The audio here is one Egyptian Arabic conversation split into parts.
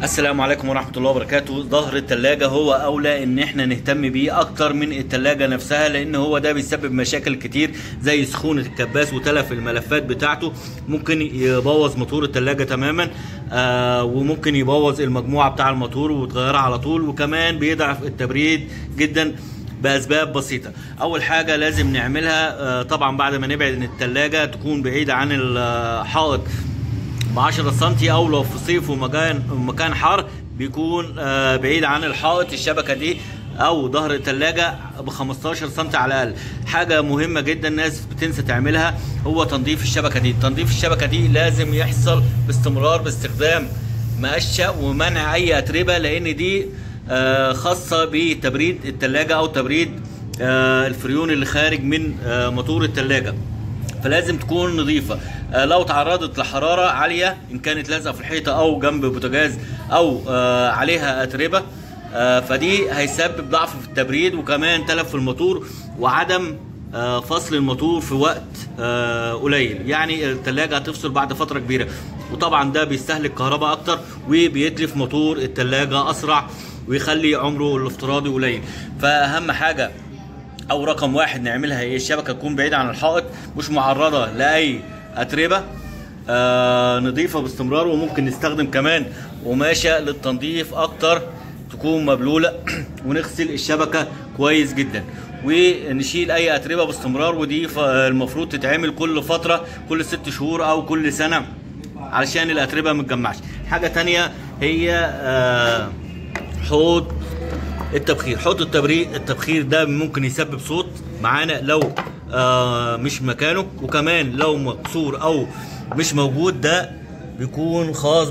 السلام عليكم ورحمة الله وبركاته ظهر التلاجة هو أولى إن إحنا نهتم بيه أكتر من التلاجة نفسها لأن هو ده بيسبب مشاكل كتير زي سخونة الكباس وتلف الملفات بتاعته ممكن يبوظ موتور التلاجة تماما آه وممكن يبوظ المجموعة بتاع الموتور وتغيرها على طول وكمان بيضعف التبريد جدا باسباب بسيطه اول حاجه لازم نعملها آه، طبعا بعد ما نبعد ان التلاجة تكون بعيده عن الحائط ب 10 سم او لو في صيف ومكان مكان حار بيكون آه، بعيد عن الحائط الشبكه دي او ظهر الثلاجه ب 15 سم على الاقل حاجه مهمه جدا الناس بتنسى تعملها هو تنظيف الشبكه دي تنظيف الشبكه دي لازم يحصل باستمرار باستخدام مقشه ومنع اي اتربه لان دي آه، خاصه بتبريد الثلاجه او تبريد آه، الفريون اللي خارج من آه، موتور الثلاجه فلازم تكون نظيفة آه، لو تعرضت لحرارة عالية إن كانت لازقة في الحيطة أو جنب بوتاجاز أو آه، عليها أتربة آه، فدي هيسبب ضعف في التبريد وكمان تلف في الموتور وعدم آه، فصل الموتور في وقت آه، قليل يعني التلاجة هتفصل بعد فترة كبيرة وطبعا ده بيستهلك كهرباء أكتر وبيتلف موتور التلاجة أسرع ويخلي عمره الافتراضي قليل فأهم حاجة او رقم واحد نعملها هي الشبكه تكون بعيده عن الحائط مش معرضه لاي اتربه آه نضيفه باستمرار وممكن نستخدم كمان قماشه للتنظيف اكتر تكون مبلوله ونغسل الشبكه كويس جدا ونشيل اي اتربه باستمرار ودي ف- المفروض تتعمل كل فتره كل ست شهور او كل سنه علشان الاتربه ما تجمعش حاجه تانية هي آه حوض التبخير حوض التبريد التبخير ده ممكن يسبب صوت معانا لو آه مش مكانه وكمان لو مكسور او مش موجود ده بيكون خاص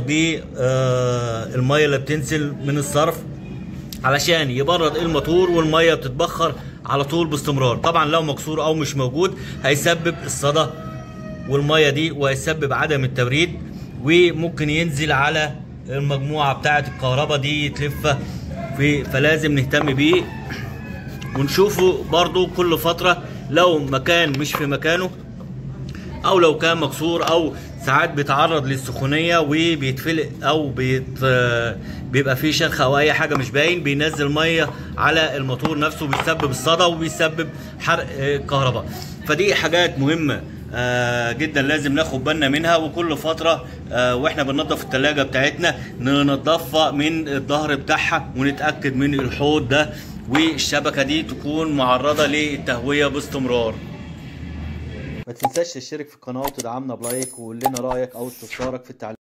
بالميه اللي بتنزل من الصرف علشان يبرد الموتور والميه بتتبخر على طول باستمرار طبعا لو مكسور او مش موجود هيسبب الصدى والميه دي وهيسبب عدم التبريد وممكن ينزل على المجموعه بتاعه الكهرباء دي تلفه في فلازم نهتم بيه ونشوفه برضو كل فتره لو مكان مش في مكانه او لو كان مكسور او ساعات بيتعرض للسخونيه وبيتفلق او بيت آه، بيبقى فيه شرخ او اي حاجه مش باين بينزل ميه على الموتور نفسه بيسبب الصدى وبيسبب حرق آه، كهرباء فدي حاجات مهمه آه جدا لازم ناخد بالنا منها وكل فتره آه واحنا بننظف التلاجة بتاعتنا ننضفها من الظهر بتاعها ونتاكد من الحوض ده والشبكه دي تكون معرضه للتهويه باستمرار ما تنساش تشترك في القناه وتدعمنا بلايك وقول لنا رايك او استفسارك في التعليقات